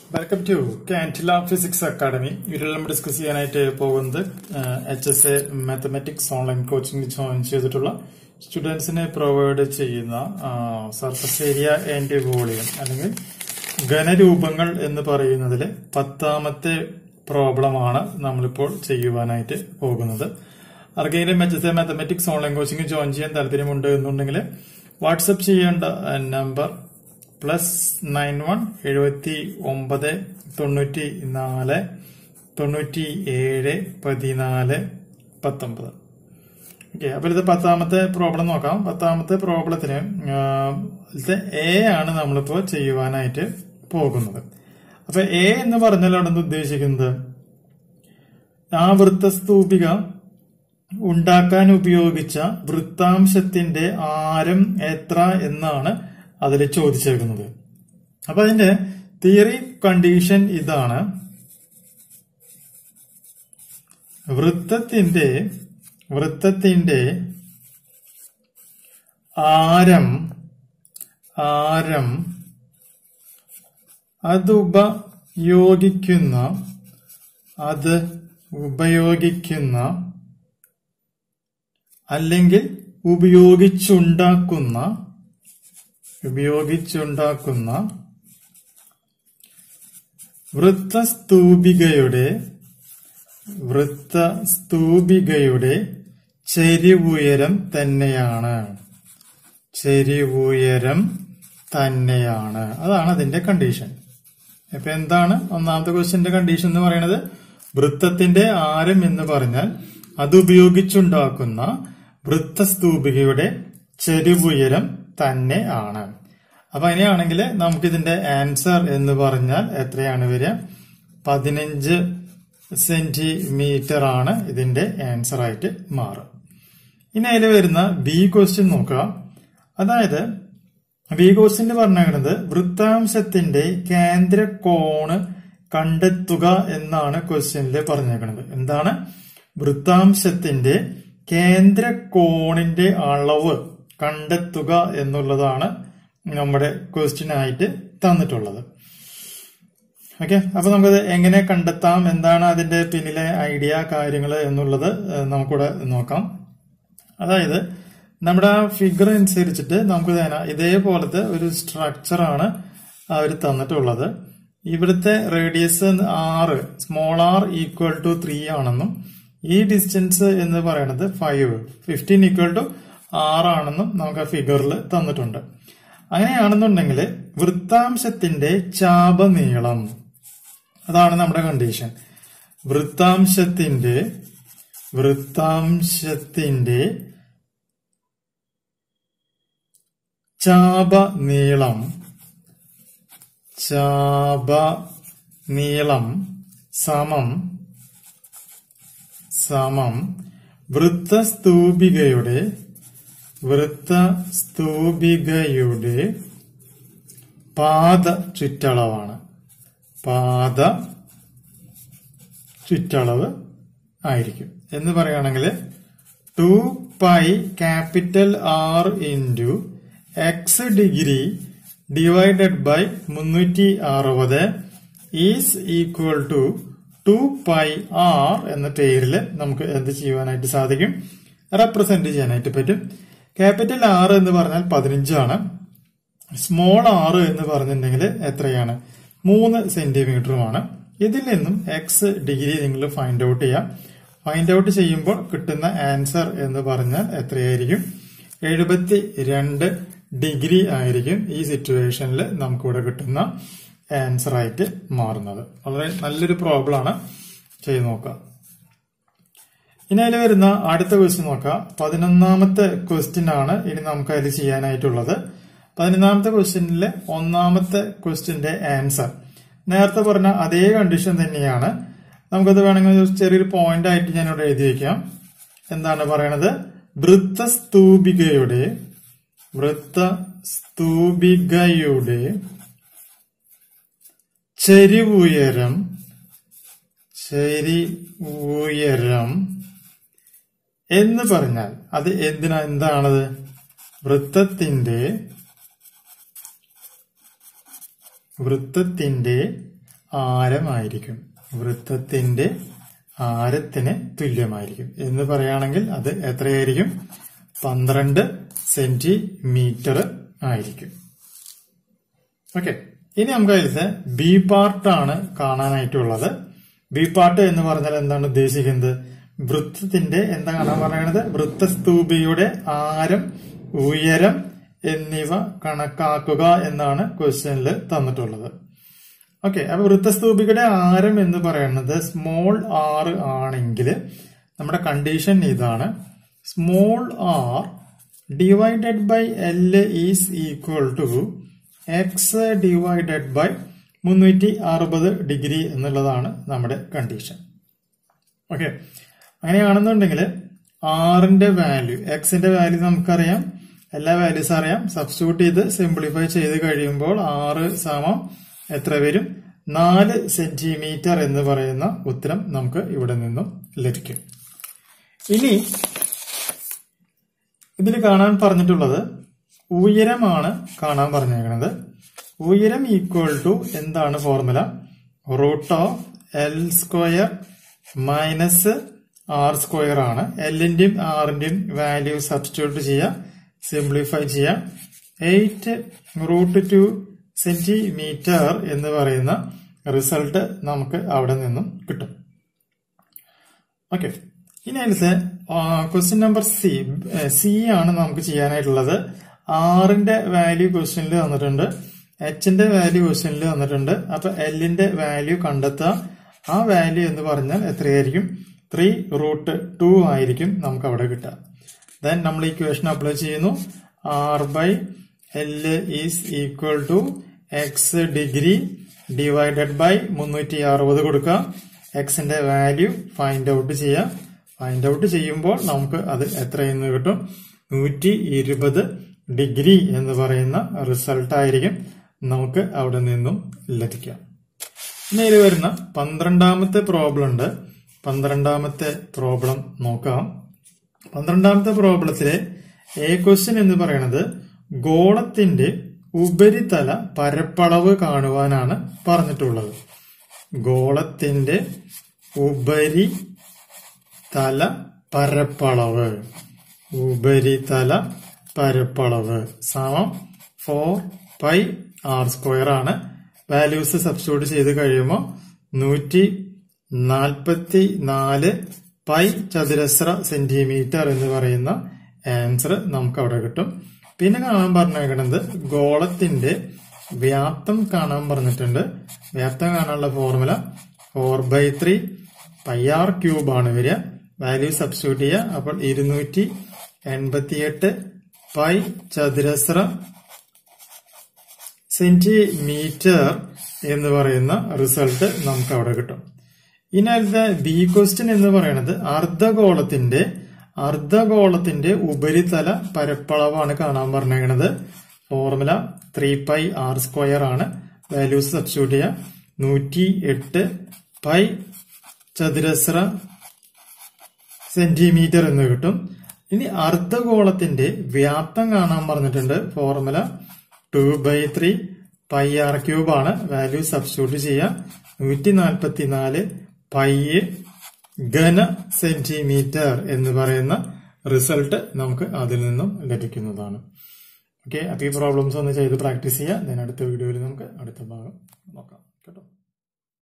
welcome to കാൻറ്റില physics academy ഇതിൽ നമ്മൾ ഡിസ്കസ് ചെയ്യാനായിട്ട് പോകുന്നത് H S A mathematics online coaching join ചെയ്തിട്ടുള്ള സ്റ്റുഡൻസിനെ പ്രൊവൈഡ് ചെയ്യുന്ന സർഫസ് ഏരിയ ആൻഡ് വോളിയം അല്ലെങ്കിൽ ഘനരൂപങ്ങൾ എന്ന് പറയുന്നതിൽ പത്താമത്തെ പ്രോബ്ലമാണ് നമ്മളിപ്പോൾ ചെയ്യുവാനായിട്ട് പോകുന്നത് ആർക്കെങ്കിലും H S A mathematics online coaching join ചെയ്യാൻ താല്പര്യമുണ്ട് എന്നുണ്ടെങ്കിൽ വാട്സപ്പ് ചെയ്യേണ്ട നമ്പർ പ്ലസ് നയൻ വൺ എഴുപത്തി ഒമ്പത് തൊണ്ണൂറ്റി നാല് തൊണ്ണൂറ്റി ഏഴ് പതിനാല് പത്തൊമ്പത് ഓക്കെ അപ്പോൾ ഇത് പത്താമത്തെ പ്രോബ്ലം നോക്കാം പത്താമത്തെ പ്രോബ്ലത്തിന് ഇത് എ ആണ് നമ്മളിപ്പോൾ ചെയ്യുവാനായിട്ട് പോകുന്നത് അപ്പൊ എ എന്ന് പറഞ്ഞാൽ അവിടെ നിന്ന് ഉദ്ദേശിക്കുന്നത് ആ വൃത്തസ്തൂപിക ഉണ്ടാക്കാൻ ഉപയോഗിച്ച വൃത്താംശത്തിന്റെ ആരം എത്ര എന്നാണ് അതിൽ ചോദിച്ചേക്കുന്നത് അപ്പൊ അതിന്റെ തിയറി കണ്ടീഷൻ ഇതാണ് വൃത്തത്തിന്റെ വൃത്തത്തിന്റെ ആരം ആരം അത് ഉപയോഗിക്കുന്ന അത് ഉപയോഗിക്കുന്ന അല്ലെങ്കിൽ ഉപയോഗിച്ചുണ്ടാക്കുന്ന ഉപയോഗിച്ചുണ്ടാക്കുന്ന വൃത്തസ്തൂപികയുടെ വൃത്തസ്തൂപികയുടെ ചെരിവുയരം തന്നെയാണ് ചെരിവുയരം തന്നെയാണ് അതാണ് അതിന്റെ കണ്ടീഷൻ ഇപ്പൊ എന്താണ് ഒന്നാമത്തെ ക്വസ്റ്റ്യന്റെ കണ്ടീഷൻ എന്ന് പറയുന്നത് വൃത്തത്തിന്റെ ആരം എന്ന് പറഞ്ഞാൽ അത് ഉപയോഗിച്ചുണ്ടാക്കുന്ന വൃത്തസ്തൂപികയുടെ ചെരിവുയരം തന്നെ ആണ് അപ്പൊ അങ്ങനെയാണെങ്കിൽ നമുക്കിതിന്റെ ആൻസർ എന്ന് പറഞ്ഞാൽ എത്രയാണ് വരിക പതിനഞ്ച് സെന്റിമീറ്റർ ആണ് ഇതിന്റെ ആൻസർ ആയിട്ട് മാറുക ഇനി അതിൽ വരുന്ന ബി ക്വസ്റ്റ്യൻ നോക്കുക അതായത് ബി ക്വസ്റ്റ്യൻ പറഞ്ഞിരിക്കുന്നത് വൃത്താംശത്തിന്റെ കേന്ദ്ര കോണ് കണ്ടെത്തുക എന്നാണ് ക്വസ്റ്റ്യനിൽ പറഞ്ഞേക്കുന്നത് എന്താണ് വൃത്താംശത്തിന്റെ കേന്ദ്ര കോണിന്റെ അളവ് കണ്ടെത്തുക എന്നുള്ളതാണ് നമ്മുടെ ക്വസ്റ്റ്യൻ ആയിട്ട് തന്നിട്ടുള്ളത് ഓക്കെ അപ്പൊ നമുക്കത് എങ്ങനെ കണ്ടെത്താം എന്താണ് അതിന്റെ പിന്നിലെ ഐഡിയ കാര്യങ്ങൾ എന്നുള്ളത് നമുക്കിവിടെ നോക്കാം അതായത് നമ്മുടെ ആ ഫിഗർ അനുസരിച്ചിട്ട് നമുക്ക് ഇതേപോലത്തെ ഒരു സ്ട്രക്ചറാണ് അവർ തന്നിട്ടുള്ളത് ഇവിടുത്തെ റേഡിയസ് ആറ് small R equal to three ആണെന്നും ഈ ഡിസ്റ്റൻസ് എന്ന് പറയുന്നത് ഫൈവ് ഫിഫ്റ്റീൻ ഈക്വൽ ടു ആറാണെന്നും നമുക്ക് ആ ഫിഗറിൽ തന്നിട്ടുണ്ട് അങ്ങനെയാണെന്നുണ്ടെങ്കിൽ വൃത്താംശത്തിന്റെ ചാപനീളം അതാണ് നമ്മുടെ കണ്ടീഷൻ വൃത്താംശത്തിന്റെ വൃത്താംശത്തിന്റെ ചാപനീളം ചാപനീളം സമം സമം വൃത്തസ്തൂപികയുടെ വൃത്തസ്തൂപികയുടെ പാദ ചുറ്റളവാണ് പാദ ചുറ്റളവ് ആയിരിക്കും എന്ന് പറയുകയാണെങ്കിൽ two pi capital R into X degree divided by മുന്നൂറ്റി അറുപത് is equal to two pi R എന്ന പേരിൽ നമുക്ക് എന്ത് ചെയ്യുവാനായിട്ട് സാധിക്കും റെപ്രസെന്റ് ചെയ്യാനായിട്ട് പറ്റും ക്യാപിറ്റൽ ആർ എന്ന് പറഞ്ഞാൽ പതിനഞ്ചാണ് സ്മോൾ ആറ് എന്ന് പറഞ്ഞിട്ടുണ്ടെങ്കിൽ എത്രയാണ് മൂന്ന് സെന്റിമീറ്ററുമാണ് ഇതിൽ നിന്നും എക്സ് ഡിഗ്രി നിങ്ങൾ ഫൈൻഡ് ഔട്ട് ചെയ്യാം ഫൈൻഡ് ഔട്ട് ചെയ്യുമ്പോൾ കിട്ടുന്ന ആൻസർ എന്ന് പറഞ്ഞാൽ എത്രയായിരിക്കും എഴുപത്തി രണ്ട് ഡിഗ്രി ആയിരിക്കും ഈ സിറ്റുവേഷനിൽ നമുക്കിവിടെ കിട്ടുന്ന ആൻസർ ആയിട്ട് മാറുന്നത് വളരെ നല്ലൊരു പ്രോബ്ലം ആണ് ചെയ്ത് നോക്കുക ഇനി അതിൽ വരുന്ന അടുത്ത ക്വസ്റ്റ്യൻ നോക്കാം പതിനൊന്നാമത്തെ ക്വസ്റ്റ്യൻ ആണ് ഇനി നമുക്ക് അതിൽ ചെയ്യാനായിട്ടുള്ളത് പതിനൊന്നാമത്തെ ക്വസ്റ്റ്യനിലെ ഒന്നാമത്തെ ക്വസ്റ്റ്യന്റെ ആൻസർ നേരത്തെ പറഞ്ഞ അതേ കണ്ടീഷൻ തന്നെയാണ് നമുക്കത് വേണമെങ്കിൽ ചെറിയൊരു പോയിന്റ് ആയിട്ട് ഞാൻ ഇവിടെ എഴുതി വയ്ക്കാം എന്താണ് പറയണത് വൃത്തസ്തൂപികയുടെ വൃത്തസ്തൂപികയുടെ ചെരിവുയരം ചെരിവുയരം എന്ന് പറഞ്ഞാൽ അത് എന്തിനാ എന്താണത് വൃത്തത്തിന്റെ വൃത്തത്തിന്റെ ആരമായിരിക്കും വൃത്തത്തിന്റെ ആരത്തിന് തുല്യമായിരിക്കും എന്ന് പറയുകയാണെങ്കിൽ അത് എത്രയായിരിക്കും പന്ത്രണ്ട് സെന്റിമീറ്റർ ആയിരിക്കും ഓക്കെ ഇനി നമുക്ക് അതിലത്തെ ബി പാർട്ടാണ് കാണാനായിട്ടുള്ളത് ബി പാർട്ട് എന്ന് പറഞ്ഞാൽ എന്താണ് ഉദ്ദേശിക്കുന്നത് വൃത്തത്തിന്റെ എന്താ കാണാൻ പറയുന്നത് വൃത്തസ്തൂപിയുടെ ആരം ഉയരം എന്നിവ കണക്കാക്കുക എന്നാണ് ക്വസ്റ്റ്യനിൽ തന്നിട്ടുള്ളത് ഓക്കെ അപ്പൊ വൃത്തസ്തൂപികയുടെ ആരം എന്ന് പറയുന്നത് സ്മോൾ ആർ ആണെങ്കിൽ നമ്മുടെ കണ്ടീഷൻ ഇതാണ് small R divided by L is equal to X divided by മുന്നൂറ്റി അറുപത് ഡിഗ്രി എന്നുള്ളതാണ് നമ്മുടെ കണ്ടീഷൻ ഓക്കെ അങ്ങനെയാണെന്നുണ്ടെങ്കിൽ ആറിന്റെ വാല്യൂ എക്സിന്റെ വാല്യൂ നമുക്കറിയാം എല്ലാ വാല്യൂസ് അറിയാം സബ്സ്റ്റിറ്റ്യൂട്ട് ചെയ്ത് സിംപ്ലിഫൈ ചെയ്ത് കഴിയുമ്പോൾ ആറ് സമം എത്ര വരും നാല് സെന്റിമീറ്റർ എന്ന് പറയുന്ന ഉത്തരം നമുക്ക് ഇവിടെ നിന്നും ലഭിക്കും ഇനി ഇതിൽ കാണാൻ പറഞ്ഞിട്ടുള്ളത് ഉയരമാണ് കാണാൻ പറഞ്ഞേക്കുന്നത് ഉയരം ഈക്വൽ ടു എന്താണ് formula root of L square minus R square ആണ് എല്ലിന്റെയും ആറിന്റെയും വാല്യൂ സബ്സ്റ്റിറ്റ്യൂട്ട് ചെയ്യുക സിംപ്ലിഫൈ ചെയ്യാം എയ്റ്റ് റൂട്ട് ടു സെന്റിമീറ്റർ എന്ന് പറയുന്ന റിസൾട്ട് നമുക്ക് അവിടെ നിന്നും കിട്ടും ഓക്കെ ഇനി അതിലത്തെ ക്വസ്റ്റ്യൻ നമ്പർ സി സി ആണ് നമുക്ക് ചെയ്യാനായിട്ടുള്ളത് ആറിന്റെ വാല്യൂ ക്വസ്റ്റ്യനിൽ തന്നിട്ടുണ്ട് എച്ചിന്റെ വാല്യൂ ക്വസ്റ്റ്യനിൽ തന്നിട്ടുണ്ട് അപ്പൊ എല്ലിന്റെ വാല്യൂ കണ്ടെത്തുക ആ വാല്യൂ എന്ന് പറഞ്ഞാൽ എത്രയായിരിക്കും ത്രീ റൂട്ട് ടു ആയിരിക്കും നമുക്ക് അവിടെ കിട്ടുക ദെൻ നമ്മൾ ഇക്വേഷൻ അപ്ലൈ ചെയ്യുന്നു R by L is equal to X degree divided by മുന്നൂറ്റി അറുപത് കൊടുക്കുക എക്സിന്റെ വാല്യൂ ഫൈൻഡ് ഔട്ട് ചെയ്യാം ഫൈൻഡ് ഔട്ട് ചെയ്യുമ്പോൾ നമുക്ക് അത് എത്രയെന്ന് കിട്ടും നൂറ്റി ഇരുപത് ഡിഗ്രി എന്ന് പറയുന്ന റിസൾട്ട് ആയിരിക്കും നമുക്ക് അവിടെ നിന്നും ലഭിക്കാം ഇനി ഇതിൽ വരുന്ന പന്ത്രണ്ടാമത്തെ പ്രോബ്ലം ഉണ്ട് പന്ത്രണ്ടാമത്തെ പ്രോബ്ലം നോക്കാം പന്ത്രണ്ടാമത്തെ പ്രോബ്ലത്തിലെ എ ക്വസ്റ്റ്യൻ എന്ന് പറയുന്നത് ഗോളത്തിന്റെ ഉപരിതല പരപ്പളവ് കാണുവാനാണ് പറഞ്ഞിട്ടുള്ളത് ഗോളത്തിന്റെ ഉപരി തല പരപ്പളവ് ഉപരിതല പരപ്പളവ് സമം ഫോർ പൈ ആർ സ്ക്വയർ ആണ് വാല്യൂസ് സബ്സ്റ്റിറ്റ്യൂട്ട് ചെയ്ത് കഴിയുമ്പോൾ നൂറ്റി നാൽപ്പത്തി നാല് പൈ ചതുരശ്ര സെന്റിമീറ്റർ എന്ന് പറയുന്ന ആൻസർ നമുക്ക് അവിടെ കിട്ടും പിന്നെ കാണാൻ പറഞ്ഞേക്കുന്നത് ഗോളത്തിന്റെ വ്യാപ്തം കാണാൻ പറഞ്ഞിട്ടുണ്ട് വ്യാപ്തം കാണാനുള്ള formula four by three pi R cube ആണ് വരിക വാല്യൂ സബ്സ്റ്റിറ്റ്യൂട്ട് ചെയ്യുക അപ്പോൾ ഇരുന്നൂറ്റി എൺപത്തിയെട്ട് പൈ ചതുരശ്ര സെന്റിമീറ്റർ എന്ന് പറയുന്ന റിസൾട്ട് നമുക്ക് അവിടെ കിട്ടും ഇനി അടുത്ത ബി ക്വസ്റ്റ്യൻ എന്ന് പറയുന്നത് അർദ്ധഗോളത്തിന്റെ അർദ്ധഗോളത്തിന്റെ ഉപരിതല പരപ്പളവാണ് കാണാൻ പറഞ്ഞേക്കുന്നത് formula three pi R square ആണ് വാല്യൂസ് സബ്സ്റ്റിറ്റ്യൂട്ട് ചെയ്യുക നൂറ്റി എട്ട് പൈ ചതുരശ്ര സെന്റിമീറ്റർ എന്ന് കിട്ടും ഇനി അർദ്ധഗോളത്തിന്റെ വ്യാപ്തം കാണാൻ പറഞ്ഞിട്ടുണ്ട് formula two by three pi R cube ആണ് വാല്യൂ സബ്സ്റ്റിറ്റ്യൂട്ട് ചെയ്യുക നൂറ്റി നാൽപ്പത്തി നാല് പൈ ഘന സെന്റിമീറ്റർ എന്ന് പറയുന്ന റിസൾട്ട് നമുക്ക് അതിൽ നിന്നും ലഭിക്കുന്നതാണ് ഓക്കെ അപ്പൊ ഈ പ്രോബ്ലംസ് ഒന്ന് ചെയ്ത് പ്രാക്ടീസ് ചെയ്യുക ഞാൻ അടുത്ത വീഡിയോയിൽ നമുക്ക് അടുത്ത ഭാഗം നോക്കാം